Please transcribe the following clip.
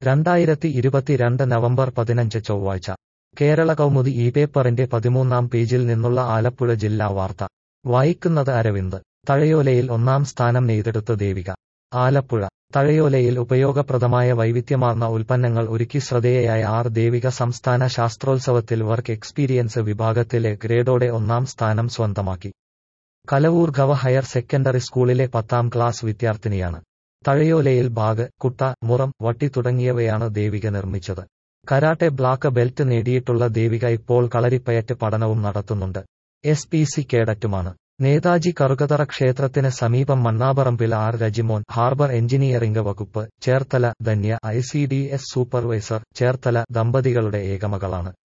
രണ്ടായിരത്തി ഇരുപത്തിരണ്ട് നവംബർ പതിനഞ്ച് ചൊവ്വാഴ്ച കേരള കൗമുദി ഈ പേപ്പറിന്റെ പതിമൂന്നാം പേജിൽ നിന്നുള്ള ആലപ്പുഴ ജില്ലാ വാർത്ത വായിക്കുന്നത് അരവിന്ദ് തഴയോലയിൽ ഒന്നാം സ്ഥാനം നെയ്തെടുത്ത ദേവിക ആലപ്പുഴ തഴയോലയിൽ ഉപയോഗപ്രദമായ വൈവിധ്യമാർന്ന ഉൽപ്പന്നങ്ങൾ ഒരുക്കി ശ്രദ്ധേയയായ ആർ ദേവിക സംസ്ഥാന ശാസ്ത്രോത്സവത്തിൽ വർക്ക് എക്സ്പീരിയൻസ് വിഭാഗത്തിലെ ഗ്രേഡോടെ ഒന്നാം സ്ഥാനം സ്വന്തമാക്കി കലവൂർ ഗവ ഹയർ സെക്കൻഡറി സ്കൂളിലെ പത്താം ക്ലാസ് വിദ്യാർത്ഥിനിയാണ് തഴയോലയിൽ ബാഗ് കുട്ട മുറം വട്ടി തുടങ്ങിയവയാണ് ദേവിക നിർമ്മിച്ചത് കരാട്ടെ ബ്ലാക്ക് ബെൽറ്റ് നേടിയിട്ടുള്ള ദേവിക ഇപ്പോൾ കളരിപ്പയറ്റ് പഠനവും നടത്തുന്നുണ്ട് എസ് പി സി കേഡറ്റുമാണ് നേതാജി കറുകതറ ക്ഷേത്രത്തിന് സമീപം Mannaparambil R Rajimon harbour engineering വകുപ്പ് Cherthala Dhanya I C D S supervisor Cherthala ദമ്പതികളുടെ ഏകമകളാണ്